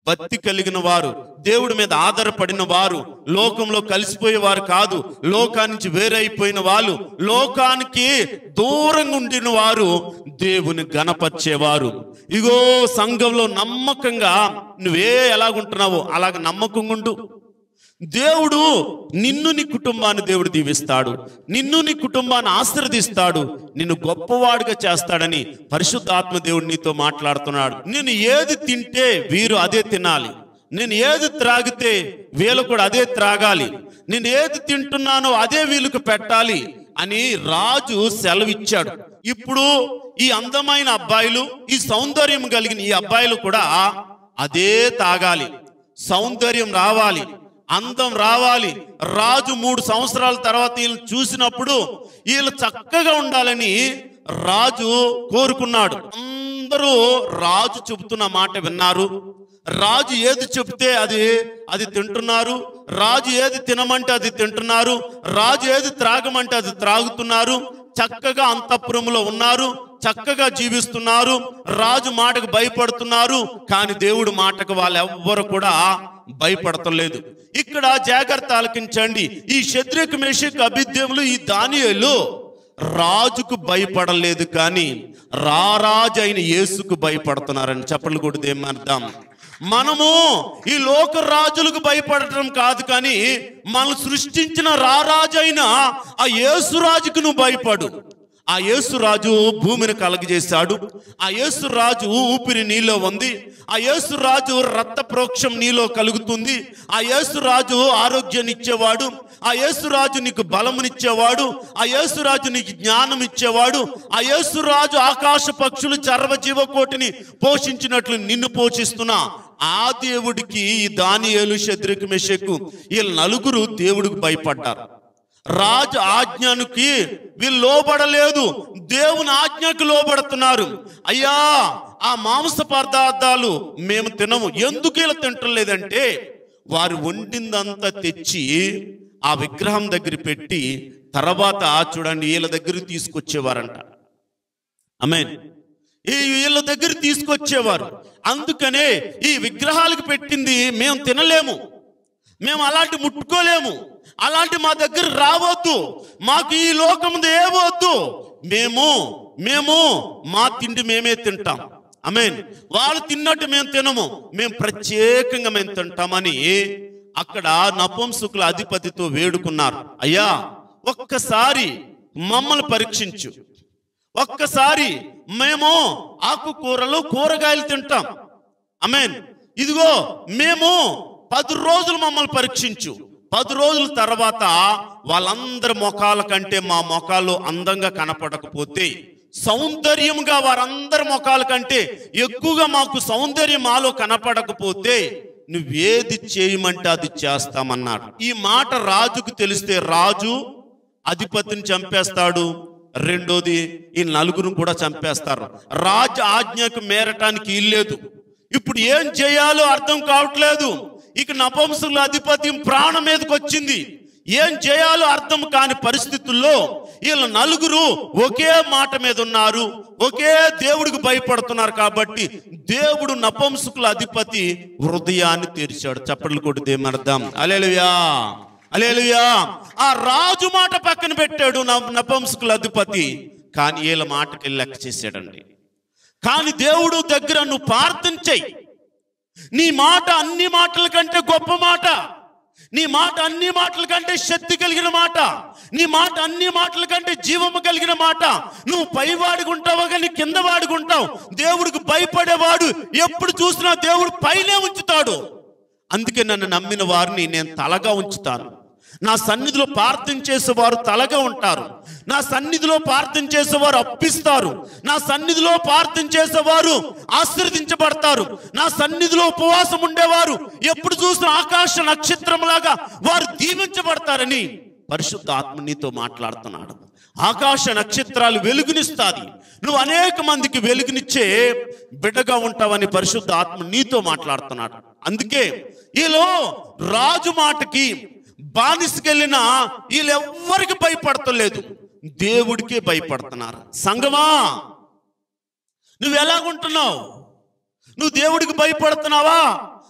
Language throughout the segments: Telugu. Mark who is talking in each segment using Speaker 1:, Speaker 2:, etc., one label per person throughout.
Speaker 1: భక్తి కలిగిన వారు దేవుడి మీద ఆధారపడిన వారు లోకంలో కలిసిపోయేవారు కాదు లోకానికి వేరైపోయిన వాళ్ళు లోకానికి దూరంగా ఉండిన వారు దేవుని గణపరిచేవారు ఇగో సంఘంలో నమ్మకంగా నువ్వే ఎలాగుంటున్నావో అలాగ నమ్మకంగా ఉండు దేవుడు నిన్ను నీ కుటుంబాన్ని దేవుడు దీవిస్తాడు నిన్ను నీ కుటుంబాన్ని ఆశీర్వదిస్తాడు నిన్ను గొప్పవాడిగా చేస్తాడని పరిశుద్ధాత్మ దేవుడు నీతో మాట్లాడుతున్నాడు నేను ఏది తింటే వీరు అదే తినాలి నేను ఏది త్రాగితే వీళ్ళు కూడా అదే త్రాగాలి నేను ఏది తింటున్నానో అదే వీళ్ళకు పెట్టాలి అని రాజు సెలవిచ్చాడు ఇప్పుడు ఈ అందమైన అబ్బాయిలు ఈ సౌందర్యం కలిగిన ఈ అబ్బాయిలు కూడా అదే తాగాలి సౌందర్యం రావాలి అందం రావాలి రాజు మూడు సంవత్సరాల తర్వాత వీళ్ళు చూసినప్పుడు వీళ్ళు చక్కగా ఉండాలని రాజు కోరుకున్నాడు అందరూ రాజు చెబుతున్న మాట విన్నారు రాజు ఏది చెప్తే అది అది తింటున్నారు రాజు ఏది తినమంటే అది తింటున్నారు రాజు ఏది త్రాగమంటే అది త్రాగుతున్నారు చక్కగా అంతఃపురంలో ఉన్నారు చక్కగా జీవిస్తున్నారు రాజు మాటకు భయపడుతున్నారు కానీ దేవుడు మాటకు వాళ్ళు ఎవ్వరు కూడా భయపడతలేదు ఇక్కడ జాగ్రత్త ఆలకించండి ఈ శత్రుక్ మేషక్ అభిద్యములు ఈ దానియేలు రాజుకు భయపడలేదు కానీ రారాజు అయిన యేసుకు భయపడుతున్నారని చెప్పలు కూడా ఏమర్థం మనము ఈ లోక రాజులకు భయపడటం కాదు కానీ మనం సృష్టించిన రారాజు అయిన ఆ యేసురాజుకు నువ్వు భయపడు ఆ యేసురాజు భూమిని కలగజేశాడు ఆ యేసురాజు ఊపిరి నీలో ఉంది ఆ యేసురాజు రక్త ప్రోక్షం నీలో కలుగుతుంది ఆ యేసురాజు ఆరోగ్యాన్ని ఇచ్చేవాడు ఆ యేసురాజు నీకు బలమునిచ్చేవాడు ఆ యేసురాజు నీకు జ్ఞానం ఇచ్చేవాడు ఆ యేసురాజు ఆకాశ పక్షులు చర్వ జీవకోటిని పోషించినట్లు నిన్ను పోషిస్తున్నా ఆ దేవుడికి ఈ దానియేలు శత్రుకు మెషకు వీళ్ళు నలుగురు దేవుడికి భయపడ్డారు రాజు ఆజ్ఞానికి వీళ్ళు లోబడలేదు దేవుని ఆజ్ఞకు లోబడుతున్నారు అయ్యా ఆ మాంస పదార్థాలు మేము తినము ఎందుకు ఇలా తింటలేదంటే వారు వండిందంతా తెచ్చి ఆ విగ్రహం దగ్గర పెట్టి తర్వాత చూడండి వీళ్ళ దగ్గర తీసుకొచ్చేవారంట అమేన్ ఈ వీళ్ళ దగ్గర తీసుకొచ్చేవారు అందుకనే ఈ విగ్రహాలకు పెట్టింది మేము తినలేము మేము అలాంటి ముట్టుకోలేము అలాంటి మా దగ్గర రావద్దు మాకు ఈ లోకం ఏవద్దు మేము మేము మా తిండి మేమే తింటాం అమేన్ వాళ్ళు తిన్నట్టు మేము తినము మేము ప్రత్యేకంగా మేము తింటామని అక్కడ నపుంసకుల అధిపతితో వేడుకున్నారు అయ్యా ఒక్కసారి మమ్మల్ని పరీక్షించు ఒక్కసారి మేము ఆకుకూరలు కూరగాయలు తింటాం అమేన్ ఇదిగో మేము పది రోజులు మమ్మల్ని పరీక్షించు పది రోజుల తర్వాత వాళ్ళందరి ముఖాల కంటే మా ముఖాలు అందంగా కనపడకపోతే సౌందర్యంగా వారందరి ముఖాల కంటే ఎక్కువగా మాకు సౌందర్యం మాలో కనపడకపోతే నువ్వేది చేయమంటే అది చేస్తామన్నాడు ఈ మాట రాజుకు తెలిస్తే రాజు అధిపతిని చంపేస్తాడు రెండోది ఈ నలుగురు కూడా చంపేస్తారు రాజు ఆజ్ఞకు మేరటానికి ఇల్లేదు ఇప్పుడు ఏం చేయాలో అర్థం కావట్లేదు ఇక నపంసుల అధిపతి ప్రాణం మీదకి వచ్చింది ఏం చేయాలో అర్థం కాని పరిస్థితుల్లో వీళ్ళ నలుగురు ఒకే మాట మీద ఉన్నారు ఒకే దేవుడికి భయపడుతున్నారు కాబట్టి దేవుడు నపంసుకుల అధిపతి హృదయాన్ని తెరిచాడు చప్పట్లు కొడితే ఏమర్థం అలేలుయా అలేలుయా ఆ రాజు మాట పక్కన పెట్టాడు న- నపంసకుల అధిపతి కానీ వీళ్ళ మాటకి లెక్క చేశాడండి కానీ దేవుడు దగ్గర నువ్వు ప్రార్థన చెయ్యి నీ మాట అన్ని మాటల కంటే గొప్ప మాట నీ మాట అన్ని మాటల కంటే శక్తి కలిగిన మాట నీ మాట అన్ని మాటల కంటే జీవము కలిగిన మాట నువ్వు పై వాడుకుంటావా కానీ కింద వాడుకుంటావు దేవుడికి భయపడేవాడు ఎప్పుడు చూసినా దేవుడు పైనే ఉంచుతాడు అందుకే నన్ను నమ్మిన వారిని నేను తలగా ఉంచుతాను నా సన్నిధిలో ప్రార్థన చేసేవారు తలగా ఉంటారు నా సన్నిధిలో ప్రార్థన చేసేవారు అప్పిస్తారు నా సన్నిధిలో ప్రార్థన చేసేవారు ఆశీర్వదించబడతారు నా సన్నిధిలో ఉపవాసం ఉండేవారు ఎప్పుడు చూసిన ఆకాశ నక్షత్రంలాగా వారు దీవించబడతారని పరిశుద్ధ ఆత్మ నీతో మాట్లాడుతున్నాడు ఆకాశ నక్షత్రాలు వెలుగునిస్తాది నువ్వు అనేక మందికి వెలుగునిచ్చే బిడ్డగా ఉంటావని పరిశుద్ధ ఆత్మ నీతో మాట్లాడుతున్నాడు అందుకే వీళ్ళు రాజు మాటకి బానిసకెళ్ళిన వీళ్ళెవ్వరికి భయపడతలేదు దేవుడికే భయపడుతున్నారు సంగమా నువ్వు ఎలాగుంటున్నావు నువ్వు దేవుడికి భయపడుతున్నావా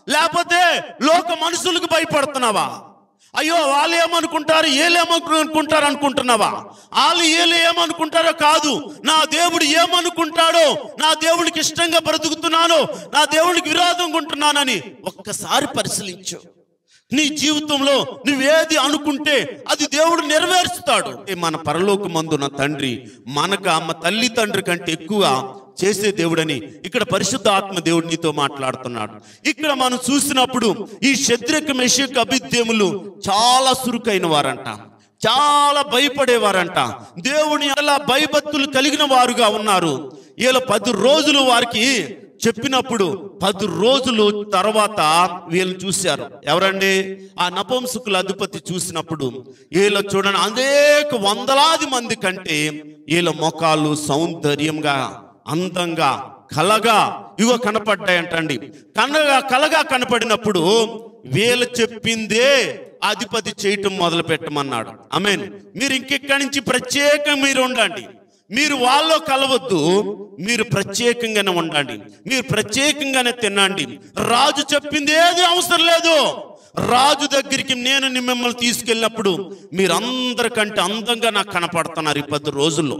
Speaker 1: లేకపోతే లోక మనుషులకు భయపడుతున్నావా అయ్యో వాళ్ళు ఏమనుకుంటారు వీళ్ళు ఏమనుకుంటారు అనుకుంటున్నావా వాళ్ళు వీళ్ళు ఏమనుకుంటారో కాదు నా దేవుడు ఏమనుకుంటాడో నా దేవుడికి ఇష్టంగా బ్రతుకుతున్నానో నా దేవుడికి విరోధంగా ఉంటున్నానని ఒక్కసారి పరిశీలించు నీ జీవితంలో నువ్వేది అనుకుంటే అది దేవుడు నెరవేరుస్తాడు ఏ మన పరలోకమందున తండ్రి మనకు అమ్మ తల్లి తండ్రి కంటే ఎక్కువ చేసే దేవుడని ఇక్కడ పరిశుద్ధ ఆత్మ దేవుడు నీతో మాట్లాడుతున్నాడు ఇక్కడ మనం చూసినప్పుడు ఈ శత్రుక మెషక్ అభిద్యములు చాలా సురుకైన వారంట చాలా భయపడేవారంట దేవుని అలా భయభక్తులు కలిగిన వారుగా ఉన్నారు ఇలా పది రోజులు వారికి చెప్పినప్పుడు పది రోజులు తర్వాత వీళ్ళు చూశారు ఎవరండి ఆ నపంసకుల అధిపతి చూసినప్పుడు వీళ్ళు చూడండి అనేక వందలాది మంది కంటే వీళ్ళ మొఖాలు సౌందర్యంగా అందంగా కలగా ఇగో కనపడ్డాయంటండి కనగా కలగా కనపడినప్పుడు వీళ్ళు చెప్పిందే అధిపతి చేయటం మొదలు పెట్టమన్నాడు ఆమెన్ మీరు ఇంకెక్కడి నుంచి ప్రత్యేకంగా మీరు ఉండండి మీరు వాళ్ళలో కలవద్దు మీరు ప్రత్యేకంగానే ఉండండి మీరు ప్రత్యేకంగానే తినండి రాజు చెప్పింది ఏది అవసరం లేదు రాజు దగ్గరికి నేను ని- మిమ్మల్ని తీసుకెళ్ళినప్పుడు మీరు అందరికంటే అందంగా నాకు కనపడుతున్నారు ఈ పది రోజుల్లో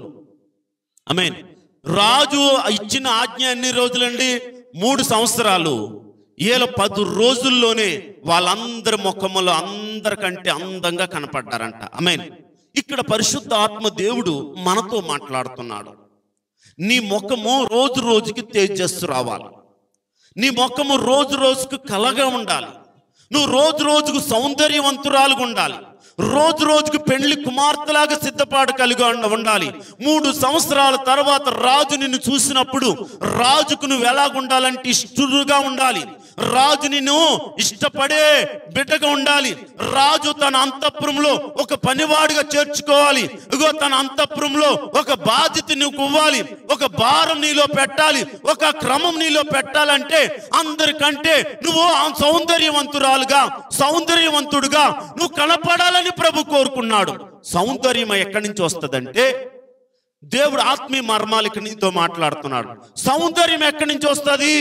Speaker 1: మీన్ రాజు ఇచ్చిన ఆజ్ఞ ఎన్ని రోజులండి మూడు సంవత్సరాలు ఏళ్ళ పది రోజుల్లోనే వాళ్ళందరి ముఖములో అందరికంటే అందంగా కనపడ్డారంట మీన్ ఇక్కడ పరిశుద్ధ ఆత్మ దేవుడు మనతో మాట్లాడుతున్నాడు నీ ముఖము రోజు రోజుకి తేజస్సు రావాలి నీ ముఖము రోజు రోజుకు కలగా ఉండాలి నువ్వు రోజు రోజుకు సౌందర్యవంతురాలుగా ఉండాలి రోజు రోజుకు పెళ్లి కుమార్తెలాగా సిద్ధపాటు కలిగి ఉండ- ఉండాలి మూడు సంవత్సరాల తర్వాత రాజు నిన్ను చూసినప్పుడు రాజుకు నువ్వు ఎలాగుండాలంటే ఇష్టడుగా ఉండాలి రాజు నిన్ను ఇష్టపడే బిడ్డగా ఉండాలి రాజు తన అంతఃపురంలో ఒక పనివాడిగా చేర్చుకోవాలి ఇగో తన అంతఃపురంలో ఒక బాధ్యత నువ్వు ఇవ్వాలి ఒక భారం నీలో పెట్టాలి ఒక క్రమం నీలో పెట్టాలంటే అందరికంటే నువ్వు ఆ సౌందర్యవంతురాలుగా సౌందర్యవంతుడుగా నువ్వు కనపడాలని ప్రభు కోరుకున్నాడు సౌందర్యం ఎక్కడి నుంచి వస్తుందంటే దేవుడు ఆత్మీయ మర్మాలు నీతో మాట్లాడుతున్నాడు సౌందర్యం ఎక్కడి నుంచి వస్తుంది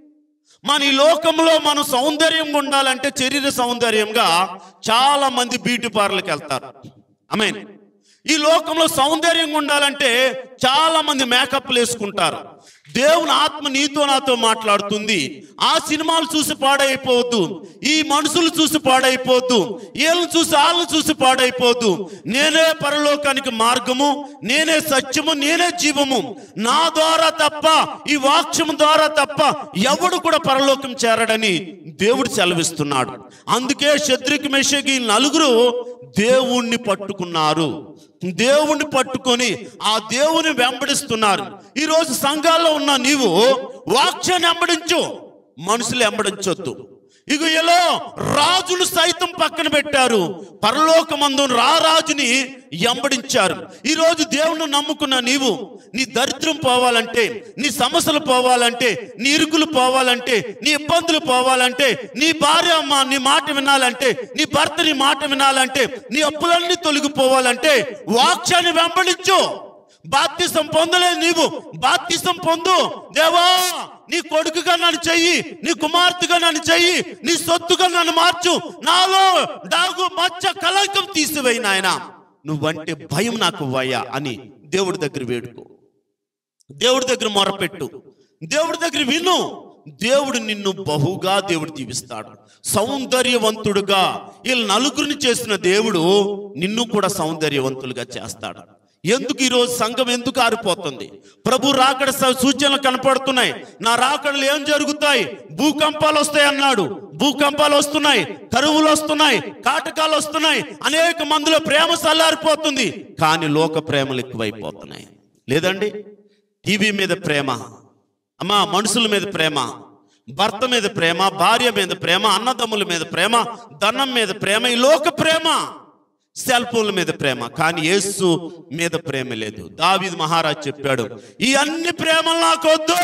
Speaker 1: మన ఈ లోకంలో మనం సౌందర్యంగా ఉండాలంటే శరీర సౌందర్యంగా చాలా మంది బ్యూటీ పార్లర్కి వెళ్తారు మీన్ ఈ లోకంలో సౌందర్యంగా ఉండాలంటే చాలా మంది మేకప్లు వేసుకుంటారు దేవుని ఆత్మ నీతో నాతో మాట్లాడుతుంది ఆ సినిమాలు చూసి పాడైపోవద్దు ఈ మనుషులు చూసి పాడైపోవద్దు వీళ్ళని చూసి వాళ్ళని చూసి పాడైపోవద్దు నేనే పరలోకానికి మార్గము నేనే సత్యము నేనే జీవము నా ద్వారా తప్ప ఈ వాక్యం ద్వారా తప్ప ఎవడు కూడా పరలోకం చేరడని దేవుడు సెలవిస్తున్నాడు అందుకే శత్రుకి మెషకి నలుగురు దేవుణ్ణి పట్టుకున్నారు దేవుణ్ణి పట్టుకొని ఆ దేవుని వెంబడిస్తున్నారు ఈ రోజు సంఘాల్లో ఉన్న నీవు వాక్యాన్ని వెంబడించు మనుషులు వెంబడించొద్దు ఇక ఇలా రాజులు సైతం పక్కన పెట్టారు పరలోకమందు రారాజుని ఎంబడించారు ఈ రోజు దేవుని నమ్ముకున్న నీవు నీ దరిద్రం పోవాలంటే నీ సమస్యలు పోవాలంటే నీ ఇరుకులు పోవాలంటే నీ ఇబ్బందులు పోవాలంటే నీ భార్య మా నీ మాట వినాలంటే నీ భర్త నీ మాట వినాలంటే నీ అప్పులన్నీ తొలగిపోవాలంటే వాక్యాన్ని వెంబడించు బాప్తిసం పొందలేదు నీవు బాప్తిసం పొందు దేవా నీ కొడుకుగా నన్ను చెయ్యి నీ కుమార్తెగా నన్ను చెయ్యి నీ సొత్తుగా నన్ను మార్చు నాలో డాగు మచ్చ కలంకం తీసివేయి నాయన నువ్వంటే భయం నాకు వయ్యా అని దేవుడి దగ్గర వేడుకో దేవుడి దగ్గర మొరపెట్టు దేవుడి దగ్గర విను దేవుడు నిన్ను బహుగా దేవుడు దీవిస్తాడు సౌందర్యవంతుడుగా వీళ్ళ నలుగురిని చేసిన దేవుడు నిన్ను కూడా సౌందర్యవంతులుగా చేస్తాడు ఎందుకు ఈరోజు సంఘం ఎందుకు ఆరిపోతుంది ప్రభు రాకడ స- సూచనలు కనపడుతున్నాయి నా రాకడలు ఏం జరుగుతాయి భూకంపాలు వస్తాయి అన్నాడు భూకంపాలు వస్తున్నాయి కరువులు వస్తున్నాయి కాటకాలు వస్తున్నాయి అనేక మందిలో ప్రేమ సల్లారిపోతుంది కానీ లోక ప్రేమలు ఎక్కువైపోతున్నాయి లేదండి టీవీ మీద ప్రేమ అమ్మా మనుషుల మీద ప్రేమ భర్త మీద ప్రేమ భార్య మీద ప్రేమ అన్నదమ్ముల మీద ప్రేమ ధనం మీద ప్రేమ ఈ లోక ప్రేమ సెల్ ఫోన్ల మీద ప్రేమ కానీ యేసు మీద ప్రేమ లేదు దావీద్ మహారాజ్ చెప్పాడు ఈ అన్ని ప్రేమలు నాకొద్దు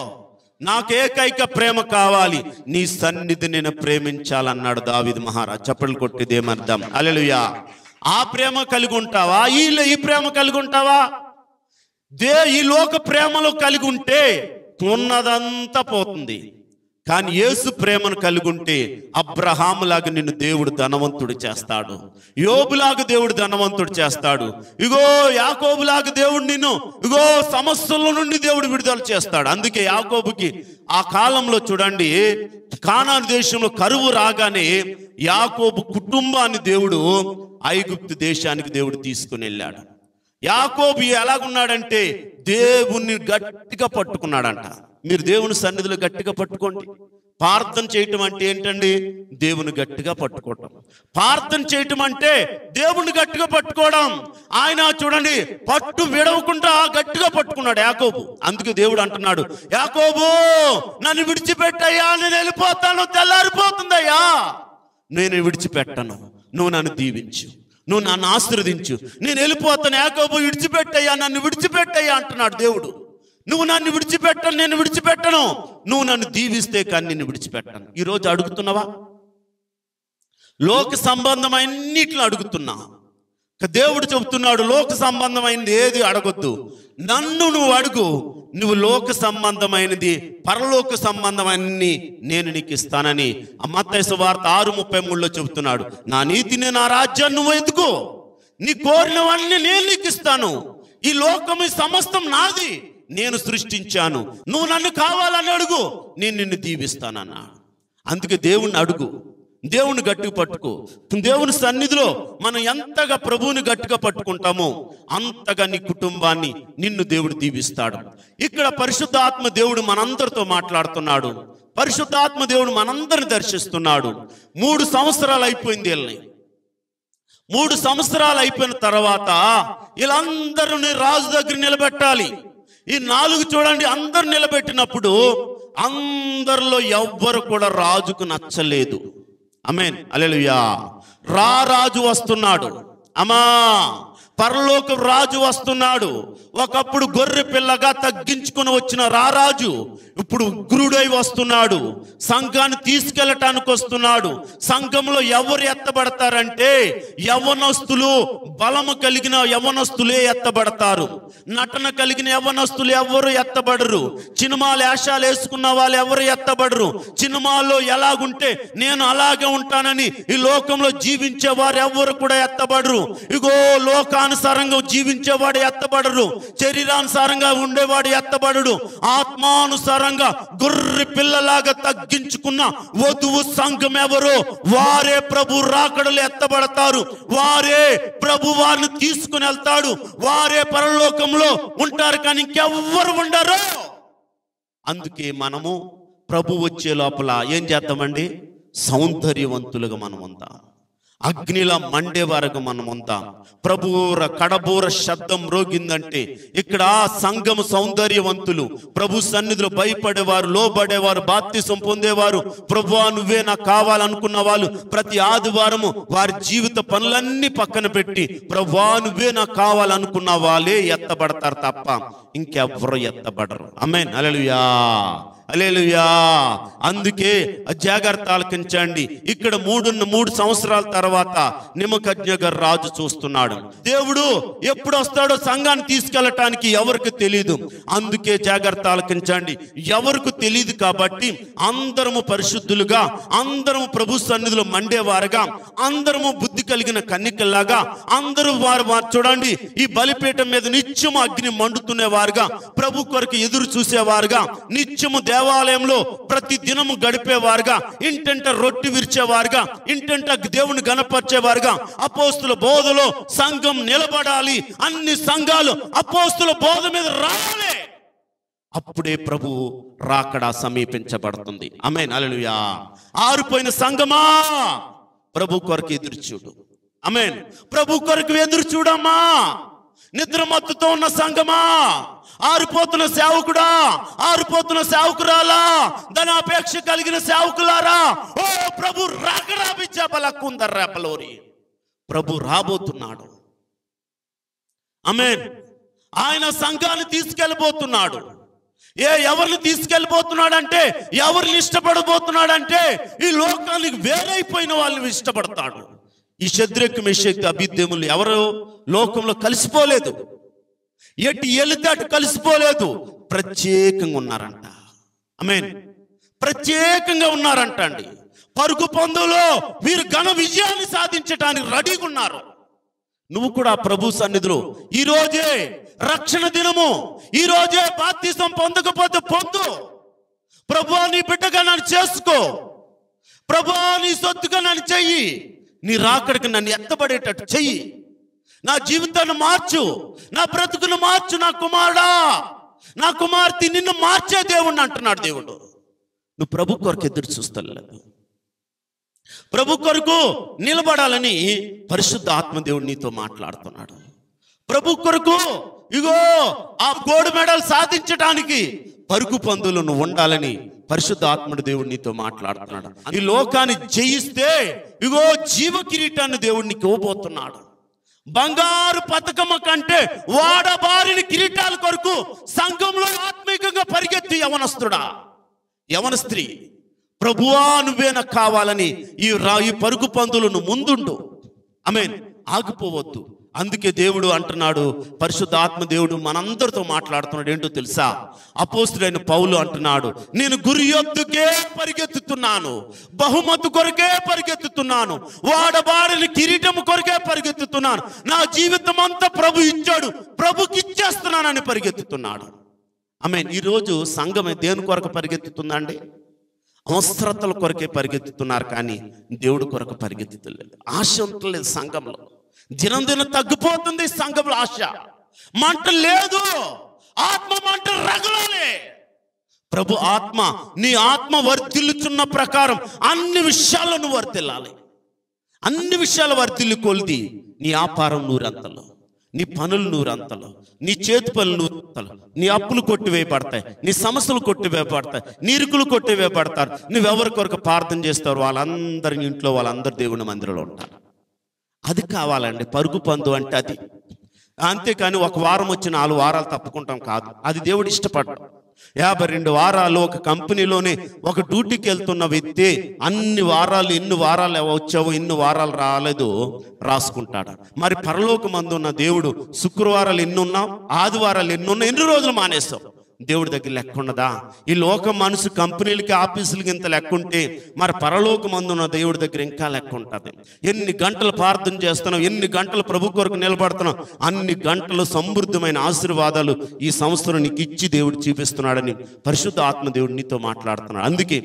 Speaker 1: నాకు ఏకైక ప్రేమ కావాలి నీ సన్నిధి నేను ప్రేమించాలన్నాడు దావీద్ మహారాజ్ చప్పట్లు కొట్టిదేమర్థం అలెలుయా ఆ ప్రేమ కలిగి ఉంటావా ఈ ఈ ప్రేమ కలిగి ఉంటావా దే ఈ లోక ప్రేమలో కలిగి ఉంటే ఉన్నదంతా పోతుంది కానీ యేసు ప్రేమను కలిగి ఉంటే అబ్రహాములాగా నిన్ను దేవుడు ధనవంతుడు చేస్తాడు యోబులాగా దేవుడు ధనవంతుడు చేస్తాడు ఇగో యాకోబులాగా దేవుడు నిన్ను ఇగో సమస్యల నుండి దేవుడు విడుదల చేస్తాడు అందుకే యాకోబుకి ఆ కాలంలో చూడండి కానాను దేశంలో కరువు రాగానే యాకోబు కుటుంబాన్ని దేవుడు ఐగుప్తు దేశానికి దేవుడు తీసుకుని వెళ్ళాడు యాకోబు ఎలాగున్నాడంటే దేవుణ్ణి గట్టిగా పట్టుకున్నాడంట మీరు దేవుని సన్నిధిలో గట్టిగా పట్టుకోండి ప్రార్థన చేయటం అంటే ఏంటండి దేవుని గట్టిగా పట్టుకోవటం ప్రార్థన చేయటం అంటే దేవుణ్ణి గట్టిగా పట్టుకోవడం ఆయన చూడండి పట్టు విడవకుండా గట్టిగా పట్టుకున్నాడు యాకోబు అందుకే దేవుడు అంటున్నాడు యాకోబు నన్ను విడిచిపెట్టయ్యా నేను వెళ్ళిపోతాను తెల్లారిపోతుందయ్యా నేను విడిచిపెట్టను నువ్వు నన్ను దీవించు నువ్వు నన్ను ఆశీర్వదించు నేను వెళ్ళిపోతాను యాకోబు విడిచిపెట్టయ్యా నన్ను విడిచిపెట్టయ్యా అంటున్నాడు దేవుడు నువ్వు నన్ను విడిచిపెట్టను నేను విడిచిపెట్టను నువ్వు నన్ను దీవిస్తే కానీ నిన్ను విడిచిపెట్టను ఈరోజు అడుగుతున్నావా లోక సంబంధమైనట్లు అడుగుతున్నా ఇక దేవుడు చెబుతున్నాడు లోక సంబంధమైనది ఏది అడగొద్దు నన్ను నువ్వు అడుగు నువ్వు లోక సంబంధమైనది పరలోక సంబంధమైనది నేను నీకు ఇస్తానని అమ్మత్తైసు వార్త ఆరు ముప్పై మూడులో చెబుతున్నాడు నా నీతిని నా రాజ్యాన్ని నువ్వు ఎదుకో నీ కోరినవన్నీ నేను నీకు ఇస్తాను ఈ లోకం ఈ సమస్తం నాది నేను సృష్టించాను నువ్వు నన్ను కావాలని అడుగు నేను నిన్ను దీవిస్తానన్నాడు అందుకే దేవుణ్ణి అడుగు దేవుని గట్టిగా పట్టుకో దేవుని సన్నిధిలో మనం ఎంతగా ప్రభువుని గట్టిగా పట్టుకుంటామో అంతగా నీ కుటుంబాన్ని నిన్ను దేవుడు దీవిస్తాడు ఇక్కడ పరిశుద్ధాత్మ దేవుడు మనందరితో మాట్లాడుతున్నాడు పరిశుద్ధాత్మ దేవుడు మనందరిని దర్శిస్తున్నాడు మూడు సంవత్సరాలు అయిపోయింది వీళ్ళని మూడు సంవత్సరాలు అయిపోయిన తర్వాత వీళ్ళందరిని రాజు దగ్గర నిలబెట్టాలి ఈ నాలుగు చూడండి అందరు నిలబెట్టినప్పుడు అందరిలో ఎవ్వరు కూడా రాజుకు నచ్చలేదు అమేన్ అలెలుయా రా రాజు వస్తున్నాడు అమ్మా పరలోక రాజు వస్తున్నాడు ఒకప్పుడు గొర్రె పిల్లగా తగ్గించుకొని వచ్చిన రారాజు ఇప్పుడు ఉగ్రుడై వస్తున్నాడు సంఘాన్ని తీసుకెళ్ళటానికి వస్తున్నాడు సంఘంలో ఎవరు ఎత్తబడతారంటే యవనస్తులు బలము కలిగిన యవనస్తులే ఎత్తబడతారు నటన కలిగిన యవనస్తులు ఎవరు ఎత్తబడరు సినిమాలు వేషాలు వేసుకున్న వాళ్ళు ఎవరు ఎత్తబడరు సినిమాలో ఎలాగుంటే నేను అలాగే ఉంటానని ఈ లోకంలో జీవించే వారు ఎవరు కూడా ఎత్తబడరు ఇగో లోకానుసారంగా జీవించేవాడు ఎత్తబడరు శరీరానుసారంగా ఉండేవాడు ఎత్తబడడు ఆత్మానుసారంగా గొర్రె పిల్లలాగా తగ్గించుకున్న వధువు సంఘం ఎవరు వారే ప్రభు రాకడలు ఎత్తబడతారు వారే ప్రభు వారిని తీసుకుని వెళ్తాడు వారే పరలోకంలో ఉంటారు కానీ ఇంకెవ్వరు ఉండరు అందుకే మనము ప్రభు వచ్చే లోపల ఏం చేద్దామండి సౌందర్యవంతులుగా మనం ఉందాం అగ్నిలా మండే వరకు మనం ఉందాం ప్రభువుర కడబూర శబ్దం రోగిందంటే ఇక్కడ సంఘం సౌందర్యవంతులు ప్రభు సన్నిధిలో భయపడేవారు లోబడేవారు బాప్తిసం పొందేవారు ప్రభువా నువ్వే నాకు కావాలనుకున్న వాళ్ళు ప్రతి ఆదివారము వారి జీవిత పనులన్నీ పక్కన పెట్టి ప్రభువా నువ్వే నాకు కావాలనుకున్న వాళ్ళే ఎత్తబడతారు తప్ప ఇంకెవ్వరు ఎత్తబడరు అమ్మేన్ అలలుయా అలేలుయా అందుకే జాగ్రత్త ఆలకించండి ఇక్కడ మూడు మూడు సంవత్సరాల తర్వాత నిమకజ్ఞ గారు రాజు చూస్తున్నాడు దేవుడు ఎప్పుడు వస్తాడో సంఘాన్ని తీసుకెళ్ళటానికి ఎవరికి తెలియదు అందుకే జాగ్రత్త ఆలకించండి ఎవరికి తెలియదు కాబట్టి అందరము పరిశుద్ధులుగా అందరము ప్రభు సన్నిధిలో మండేవారుగా అందరము బుద్ధి కలిగిన కన్నికల్లాగా అందరూ వారు వారు చూడండి ఈ బలిపీఠం మీద నిత్యము అగ్ని మండుతునేవారుగా ప్రభు కొరకు ఎదురు చూసేవారుగా నిత్యము దేవాలయంలో ప్రతి దినము గడిపేవారుగా ఇంటంట రొట్టి విరిచేవారుగా ఇంటంట దేవుని గణపరిచేవారుగా అపోస్తుల బోధలో సంఘం నిలబడాలి అన్ని సంఘాలు అపోస్తుల బోధ మీద రావాలి అప్పుడే ప్రభు రాకడా సమీపించబడుతుంది ఆమె అలలుయా ఆరిపోయిన సంఘమా ప్రభు కొరకు ఎదురు చూడు అమేన్ ప్రభు కొరకు ఎదురు చూడమ్మా నిద్రమత్తుతో ఉన్న సంఘమా ఆరిపోతున్న సేవకుడా ఆరిపోతున్న సేవకురాలా ధనాపేక్ష కలిగిన సేవకులారా ఓ ప్రభు రాకరాబిచ్చా బలక్కుందర్ రేపలోరి ప్రభు రాబోతున్నాడు అమేన్ ఆయన సంఘాన్ని తీసుకెళ్ళిపోతున్నాడు ఏ ఎవరిని తీసుకెళ్ళిపోతున్నాడంటే ఎవరిని ఇష్టపడబోతున్నాడంటే ఈ లోకానికి వేరైపోయిన వాళ్ళని ఇష్టపడతాడు ఈ శద్రకు మెషక్ అభిద్యములు ఎవరు లోకంలో కలిసిపోలేదు ఎటు ఎలితే అటు కలిసిపోలేదు ప్రత్యేకంగా ఉన్నారంట మీన్ ప్రత్యేకంగా ఉన్నారంటండి పరుగు పందులో వీరు ఘన విజయాన్ని సాధించడానికి రెడీగా ఉన్నారు నువ్వు కూడా ప్రభు సన్నిధిలో ఈ రోజే రక్షణ దినము ఈ రోజే బాప్తిసం పొందకపోతే పొందు ప్రభు నీ బిడ్డగా నన్ను చేసుకో ప్రభు నీ సొత్తుగా నన్ను చెయ్యి నీ రాకడికి నన్ను ఎత్తబడేటట్టు చెయ్యి నా జీవితాన్ని మార్చు నా బ్రతుకును మార్చు నా కుమారుడా నా కుమార్తె నిన్ను మార్చే దేవుణ్ణి అంటున్నాడు దేవుడు నువ్వు ప్రభు కొరకు ఎదురు చూస్తలేదు ప్రభు కొరకు నిలబడాలని పరిశుద్ధ ఆత్మదేవుడు నీతో మాట్లాడుతున్నాడు ప్రభు కొరకు ఇగో ఆ గోడు మెడల్ సాధించడానికి పరుగు పందులు నువ్వు ఉండాలని పరిశుద్ధ ఆత్మడు దేవుడు నీతో మాట్లాడుతున్నాడు ఈ లోకాన్ని జయిస్తే ఇగో జీవ కిరీటాన్ని దేవుడు నీకు ఇవ్వబోతున్నాడు బంగారు పథకము కంటే వాడబారిన కిరీటాల కొరకు సంఘంలో ఆత్మీకంగా పరిగెత్తి యవనస్తుడా యవన స్త్రీ ప్రభువా నువ్వే నాకు కావాలని ఈ రా ఈ పరుగు పందులను ముందుండు ఆమెన్ ఆగిపోవద్దు అందుకే దేవుడు అంటున్నాడు పరిశుద్ధ ఆత్మ దేవుడు మనందరితో మాట్లాడుతున్నాడు ఏంటో తెలుసా అపోస్తుడైన పౌలు అంటున్నాడు నేను గురి యొద్దుకే పరిగెత్తుతున్నాను బహుమతు కొరకే పరిగెత్తుతున్నాను వాడబాడిన కిరీటం కొరకే పరిగెత్తుతున్నాను నా జీవితం అంతా ప్రభు ఇచ్చాడు ప్రభుకి ఇచ్చేస్తున్నానని పరిగెత్తుతున్నాడు ఆమె ఈరోజు సంఘమే దేని కొరకు పరిగెత్తుతుందండి అవసరతల కొరకే పరిగెత్తుతున్నారు కానీ దేవుడి కొరకు పరిగెత్తుతలేదు ఆశ ఉండలేదు సంఘంలో దినం తగ్గిపోతుంది సంఘంలో ఆశ మంట లేదు ఆత్మ మంట రగలాలి ప్రభు ఆత్మ నీ ఆత్మ వర్ధిల్లుచున్న ప్రకారం అన్ని విషయాల్లో నువ్వు వర్తిల్లాలి అన్ని విషయాలు వర్తిల్లు కొలిది నీ వ్యాపారం నూరంతలో నీ పనులు నూరంతలో నీ చేతి పనులు నూరంతలో నీ అప్పులు కొట్టివేయబడతాయి నీ సమస్యలు కొట్టివేయబడతాయి నీరుకులు కొట్టివేయబడతారు నువ్వెవరి కొరకు ప్రార్థన చేస్తారు వాళ్ళందరి ఇంట్లో వాళ్ళందరు దేవుని మందిరంలో ఉంటారు అది కావాలండి పరుగు పందు అంటే అది అంతేకాని ఒక వారం వచ్చి నాలుగు వారాలు తప్పుకుంటాం కాదు అది దేవుడు ఇష్టపడ్డాడు యాభై రెండు వారాలు ఒక కంపెనీలోనే ఒక డ్యూటీకి వెళ్తున్న వ్యక్తి అన్ని వారాలు ఎన్ని వారాలు వచ్చావో ఎన్ని వారాలు రాలేదు రాసుకుంటాడు మరి పరలోకమందు ఉన్న దేవుడు శుక్రవారాలు ఎన్ని ఉన్నావు ఆదివారాలు ఎన్ని ఉన్నా ఎన్ని రోజులు మానేస్తావు దేవుడి దగ్గర లెక్క ఉన్నదా ఈ లోక మనసు కంపెనీలకి ఆఫీసులకి ఇంత లెక్క ఉంటే మరి పరలోకమందున్న దేవుడి దగ్గర ఇంకా లెక్క ఉంటుంది ఎన్ని గంటలు ప్రార్థన చేస్తున్నావు ఎన్ని గంటలు ప్రభు కొరకు నిలబడుతున్నావు అన్ని గంటలు సమృద్ధమైన ఆశీర్వాదాలు ఈ సంవత్సరం నీకు ఇచ్చి దేవుడు చూపిస్తున్నాడని పరిశుద్ధ ఆత్మ దేవుడు నీతో మాట్లాడుతున్నాడు అందుకే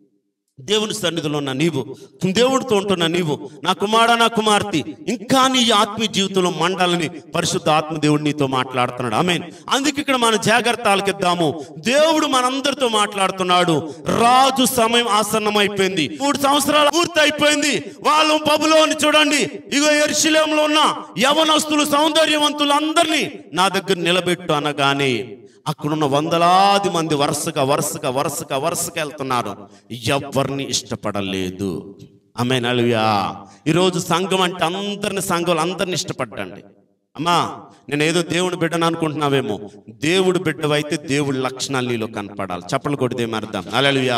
Speaker 1: దేవుని సన్నిధిలో ఉన్న నీవు దేవుడితో ఉంటున్న నీవు నా కుమార నా కుమార్తె ఇంకా నీ ఆత్మీయ జీవితంలో మండాలని పరిశుద్ధ ఆత్మ దేవుడు నీతో మాట్లాడుతున్నాడు ఆమె అందుకే ఇక్కడ మన జాగ్రత్తలకు ఇద్దాము దేవుడు మనందరితో మాట్లాడుతున్నాడు రాజు సమయం ఆసన్నమైపోయింది మూడు సంవత్సరాలు పూర్తి అయిపోయింది వాళ్ళు పబులోని చూడండి ఇగో ఎరుశలేంలో ఉన్న యవనస్తులు సౌందర్యవంతులు అందరినీ నా దగ్గర నిలబెట్టు అనగానే అక్కడున్న వందలాది మంది వరుసగా వరుసగా వరుసగా వరుసగా వెళ్తున్నారు ఎవరిని ఇష్టపడలేదు ఆమె నలుయా ఈరోజు సంఘం అంటే అందరిని సంఘం అందరిని ఇష్టపడ్డండి అమ్మా నేను ఏదో దేవుని బిడ్డను అనుకుంటున్నావేమో దేవుడు బిడ్డవైతే దేవుడి లక్షణాలు నీలో కనపడాలి చప్పలు కొడితే అర్థం అలలుయా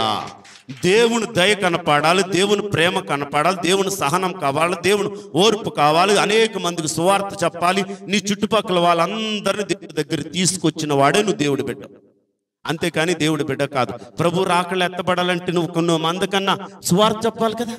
Speaker 1: దేవుని దయ కనపడాలి దేవుని ప్రేమ కనపడాలి దేవుని సహనం కావాలి దేవుని ఓర్పు కావాలి అనేక మందికి సువార్త చెప్పాలి నీ చుట్టుపక్కల వాళ్ళందరినీ దేవుడి దగ్గర తీసుకొచ్చిన వాడే నువ్వు దేవుడి బిడ్డ అంతేకాని దేవుడి బిడ్డ కాదు ప్రభు రాకలు ఎత్తబడాలంటే నువ్వు కొన్ని మంది కన్నా సువార్త చెప్పాలి కదా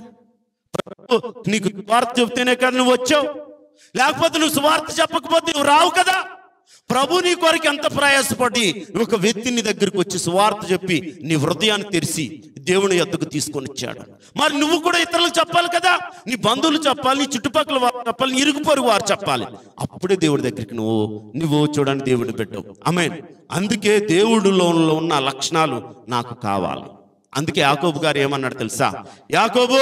Speaker 1: ప్రభు నీకు సువార్త చెప్తేనే కదా నువ్వు వచ్చావు లేకపోతే నువ్వు సువార్త చెప్పకపోతే నువ్వు రావు కదా ప్రభు నీ కొరకు ఎంత ప్రయాసపడి ఒక వ్యక్తి నీ దగ్గరికి వచ్చి సువార్త చెప్పి నీ హృదయాన్ని తెరిచి దేవుని ఎద్దుకు తీసుకొని వచ్చాడు మరి నువ్వు కూడా ఇతరులకు చెప్పాలి కదా నీ బంధువులు చెప్పాలి నీ చుట్టుపక్కల వారు చెప్పాలి నీ ఇరుగు పొరుగు వారు చెప్పాలి అప్పుడే దేవుడి దగ్గరికి నువ్వు నువ్వు చూడని దేవుడి పెట్టావు ఆమె అందుకే దేవుడిలో ఉన్న లక్షణాలు నాకు కావాలి అందుకే యాకోబు గారు ఏమన్నాడు తెలుసా యాకోబు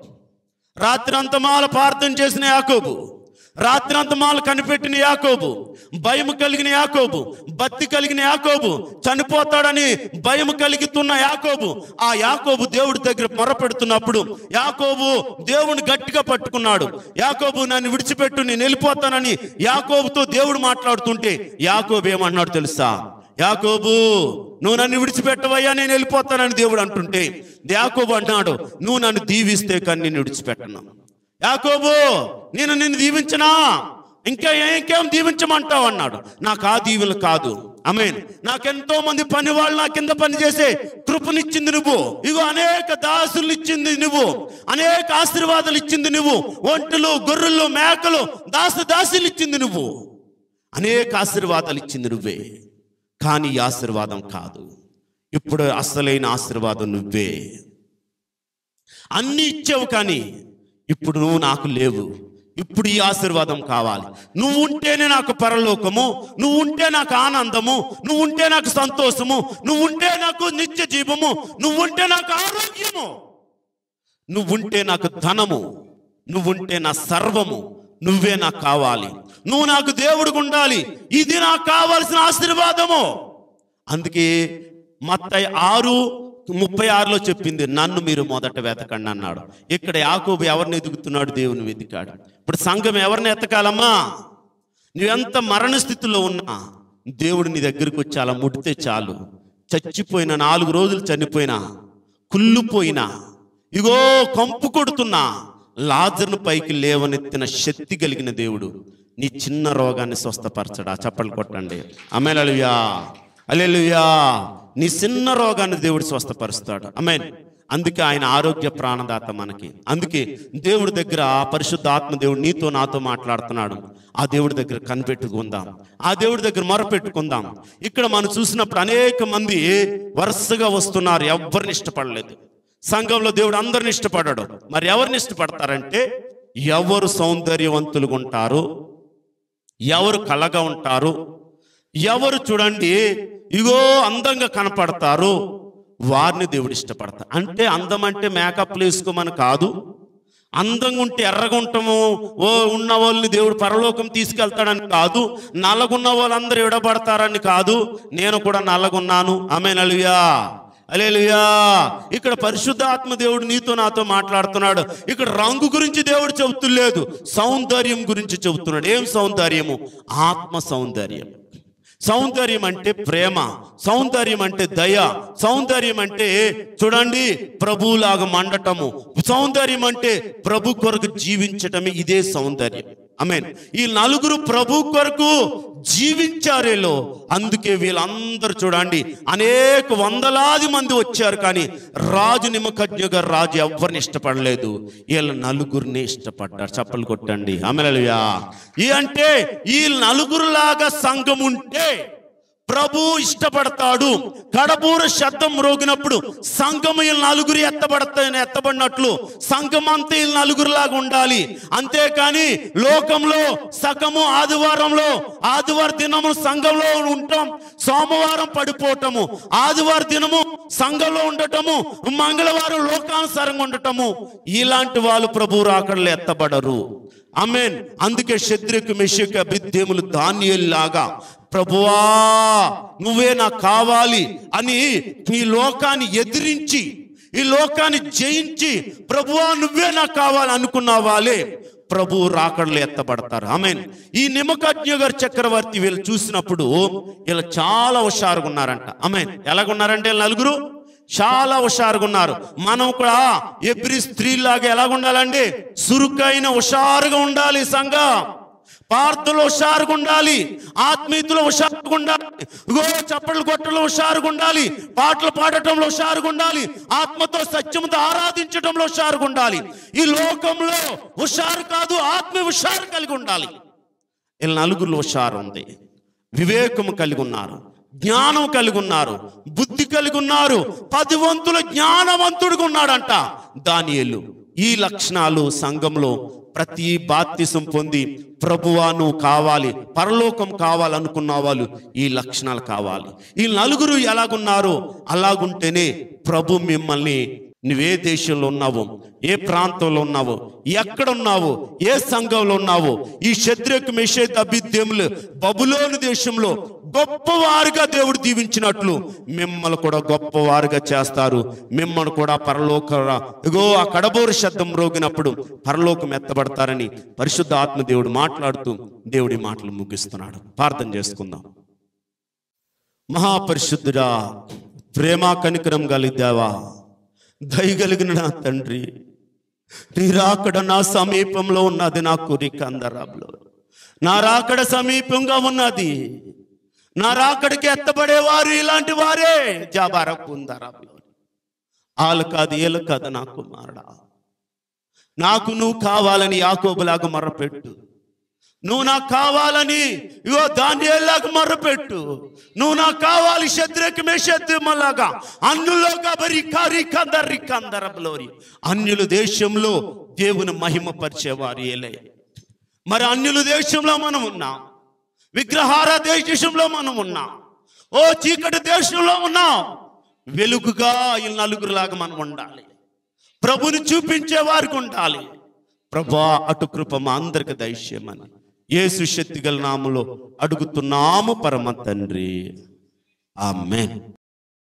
Speaker 1: రాత్రి మాల ప్రార్థన చేసిన యాకోబు రాత్రి మాల కనిపెట్టిన యాకోబు భయం కలిగిన యాకోబు బత్తి కలిగిన యాకోబు చనిపోతాడని భయం కలిగితున్న యాకోబు ఆ యాకోబు దేవుడి దగ్గర మొరపెడుతున్నప్పుడు యాకోబు దేవుని గట్టిగా పట్టుకున్నాడు యాకోబు నన్ను విడిచిపెట్టు నేను వెళ్ళిపోతానని యాకోబుతో దేవుడు మాట్లాడుతుంటే యాకోబు ఏమన్నాడు తెలుసా యాకోబు నువ్వు నన్ను విడిచిపెట్టవయ్యా నేను వెళ్ళిపోతానని దేవుడు అంటుంటే యాకోబు అన్నాడు నువ్వు నన్ను దీవిస్తే కానీ నేను విడిచిపెట్టను యాకోబు నేను నిన్ను దీవించనా ఇంకా ఇంకేం దీవించమంటావు అన్నాడు నాకు ఆ దీవులు కాదు అమేన్ నాకెంతో మంది పని వాళ్ళు నా కింద పని చేసే కృపనిచ్చింది నువ్వు ఇగో అనేక దాసులు ఇచ్చింది నువ్వు అనేక ఆశీర్వాదాలు ఇచ్చింది నువ్వు ఒంటలు గొర్రెలు మేకలు దాసు దాసులు ఇచ్చింది నువ్వు అనేక ఆశీర్వాదాలు ఇచ్చింది నువ్వే కానీ ఈ ఆశీర్వాదం కాదు ఇప్పుడు అసలైన ఆశీర్వాదం నువ్వే అన్ని ఇచ్చావు కానీ ఇప్పుడు నువ్వు నాకు లేవు ఇప్పుడు ఈ ఆశీర్వాదం కావాలి నువ్వు ఉంటేనే నాకు పరలోకము నువ్వు ఉంటే నాకు ఆనందము నువ్వు ఉంటే నాకు సంతోషము నువ్వు ఉంటే నాకు నిత్య జీవము నువ్వు ఉంటే నాకు ఆరోగ్యము నువ్వు ఉంటే నాకు ధనము నువ్వు ఉంటే నా సర్వము నువ్వే నాకు కావాలి నువ్వు నాకు దేవుడికి ఉండాలి ఇది నాకు కావాల్సిన ఆశీర్వాదము అందుకే మత్తయి ఆరు ముప్పై ఆరులో చెప్పింది నన్ను మీరు మొదట వెతకండి అన్నాడు ఇక్కడ యాకోబు ఎవరిని ఎదుగుతున్నాడు దేవుని వెతికాడు ఇప్పుడు సంఘం ఎవరిని ఎతకాలమ్మా నువ్వెంత మరణ స్థితిలో ఉన్నా దేవుడు నీ దగ్గరికి వచ్చి అలా ముడితే చాలు చచ్చిపోయిన నాలుగు రోజులు చనిపోయినా కుళ్ళుపోయినా ఇగో కంపు కొడుతున్నా లాజర్ను పైకి లేవనెత్తిన శక్తి కలిగిన దేవుడు నీ చిన్న రోగాన్ని స్వస్థపరచడా చప్పలు కొట్టండి అమెలలుయా అలెలుయా నీ చిన్న రోగాన్ని దేవుడు స్వస్థపరుస్తాడు అమెన్ అందుకే ఆయన ఆరోగ్య ప్రాణదాత మనకి అందుకే దేవుడి దగ్గర ఆ పరిశుద్ధ ఆత్మ దేవుడు నీతో నాతో మాట్లాడుతున్నాడు ఆ దేవుడి దగ్గర కనిపెట్టుకుందాం ఆ దేవుడి దగ్గర మొరపెట్టుకుందాం ఇక్కడ మనం చూసినప్పుడు అనేక మంది వరుసగా వస్తున్నారు ఎవరిని ఇష్టపడలేదు సంఘంలో దేవుడు అందరిని ఇష్టపడాడు మరి ఎవరిని ఇష్టపడతారంటే ఎవరు సౌందర్యవంతులుగా ఉంటారు ఎవరు కళగా ఉంటారు ఎవరు చూడండి ఇగో అందంగా కనపడతారు వారిని దేవుడు ఇష్టపడతారు అంటే అందం అంటే మేకప్లు వేసుకోమని కాదు అందంగా ఉంటే ఎర్రగా ఉంటాము ఓ ఉన్న వాళ్ళని దేవుడు పరలోకం తీసుకెళ్తాడని కాదు నల్లగున్న వాళ్ళందరూ విడబడతారని కాదు నేను కూడా నల్లగున్నాను ఆమె నలుయా అలేలుయా ఇక్కడ పరిశుద్ధాత్మ దేవుడు నీతో నాతో మాట్లాడుతున్నాడు ఇక్కడ రంగు గురించి దేవుడు చెబుతులేదు సౌందర్యం గురించి చెబుతున్నాడు ఏం సౌందర్యము ఆత్మ సౌందర్యం సౌందర్యం అంటే ప్రేమ సౌందర్యం అంటే దయ సౌందర్యం అంటే చూడండి ప్రభువులాగా మండటము సౌందర్యం అంటే ప్రభు కొరకు జీవించటమే ఇదే సౌందర్యం మీన్ ఈ నలుగురు ప్రభు కొరకు జీవించారేలో అందుకే వీళ్ళందరూ చూడండి అనేక వందలాది మంది వచ్చారు కానీ రాజు నిమ్మకజ్ఞ గారు రాజు ఎవరిని ఇష్టపడలేదు వీళ్ళ నలుగురిని ఇష్టపడ్డారు చప్పలు కొట్టండి అమలలుయా ఈ అంటే ఈ నలుగురులాగా సంఘం ఉంటే ప్రభు ఇష్టపడతాడు కడబూర శబ్దం మ్రోగినప్పుడు సంఘము ఈ నలుగురు ఎత్తబడతాయని ఎత్తబడినట్లు సంఘం అంతా ఈ నలుగురులాగా ఉండాలి అంతేకాని లోకంలో సగము ఆదివారంలో ఆదివారం దినము సంఘంలో ఉంటాం సోమవారం పడిపోవటము ఆదివారం దినము సంఘంలో ఉండటము మంగళవారం లోకానుసారంగా ఉండటము ఇలాంటి వాళ్ళు ప్రభు రాకడలు ఎత్తబడరు అమెన్ అందుకే శత్రుకు మెషక బిద్యములు ధాన్యుల్లాగా ప్రభువా నువ్వే నాకు కావాలి అని ఈ లోకాన్ని ఎదిరించి ఈ లోకాన్ని జయించి ప్రభువా నువ్వే నాకు కావాలి అనుకున్న వాళ్ళే ప్రభు రాకడలు ఎత్తబడతారు ఆమెన్ ఈ నిమ్మకజ్ఞ గారి చక్రవర్తి వీళ్ళు చూసినప్పుడు వీళ్ళు చాలా హుషారుగా ఉన్నారంట ఆమెన్ ఎలాగున్నారంటే వీళ్ళు నలుగురు చాలా హుషారుగా ఉన్నారు మనం కూడా ఎబ్రి స్త్రీలాగా ఎలాగ ఉండాలండి సురుకైన హుషారుగా ఉండాలి సంఘ పార్థులు హుషారుగా ఉండాలి ఆత్మీయతలో హుషారుగా ఉండాలి ఇగో చప్పట్లు కొట్టలో హుషారుగా ఉండాలి పాటలు పాడటంలో హుషారుగా ఉండాలి ఆత్మతో సత్యంతో ఆరాధించటంలో హుషారుగా ఉండాలి ఈ లోకంలో హుషారు కాదు ఆత్మ హుషారు కలిగి ఉండాలి వీళ్ళ నలుగురు హుషారు ఉంది వివేకము కలిగి ఉన్నారు జ్ఞానం కలిగి ఉన్నారు బుద్ధి కలిగి ఉన్నారు పది వంతుల జ్ఞానవంతుడిగా ఉన్నాడంట దానియేలు ఈ లక్షణాలు సంఘంలో ప్రతి బాప్తిసం పొంది ప్రభువా నువ్వు కావాలి పరలోకం కావాలనుకున్న వాళ్ళు ఈ లక్షణాలు కావాలి ఈ నలుగురు ఎలాగున్నారో అలాగుంటేనే ప్రభు మిమ్మల్ని నువ్వే దేశంలో ఉన్నావు ఏ ప్రాంతంలో ఉన్నావు ఎక్కడ ఉన్నావు ఏ సంఘంలో ఉన్నావు ఈ శత్రుకు మెషేత్ అభిద్యములు బబులోని దేశంలో గొప్పవారుగా దేవుడు దీవించినట్లు మిమ్మల్ని కూడా గొప్పవారుగా చేస్తారు మిమ్మల్ని కూడా పరలోక ఇగో ఆ కడబోరు శబ్దం రోగినప్పుడు పరలోకం ఎత్తబడతారని పరిశుద్ధ ఆత్మ దేవుడు మాట్లాడుతూ దేవుడి మాటలు ముగిస్తున్నాడు ప్రార్థన చేసుకుందాం మహాపరిశుద్ధుడా ప్రేమ కనికరం కలిగావా దయగలిగిన నా తండ్రి నీ రాకడ నా సమీపంలో ఉన్నది నా కురిక అందరాబులో నా రాకడ సమీపంగా ఉన్నది నా రాకడికి ఎత్తబడేవారు ఇలాంటి వారే జాబార కుందరలో వాళ్ళు కాదు వీళ్ళు కాదు నా కుమారుడా నాకు నువ్వు కావాలని యాకోబులాగా మొర్రపెట్టు నువ్వు నాకు కావాలని ఇగో దానిలాగా మొర్రపెట్టు నువ్వు నాకు కావాలి శత్రుకి మేషత్రమలాగా అన్నులోగా బరి కారి కందరి కందరబలోరి అన్యుల దేశంలో దేవుని మహిమపరిచేవారు ఏలే మరి అన్యుల దేశంలో మనం ఉన్నాం విగ్రహార దేశంలో మనం ఉన్నాం ఓ చీకటి దేశంలో ఉన్నాం వెలుగుగా ఈ నలుగురులాగా మనం ఉండాలి ప్రభుని చూపించే వారికి ఉండాలి ప్రభా అటు కృప మా అందరికి దైశ్యమని యేసు శక్తి గల నామములో అడుగుతున్నాము పరమ తండ్రి ఆమెన్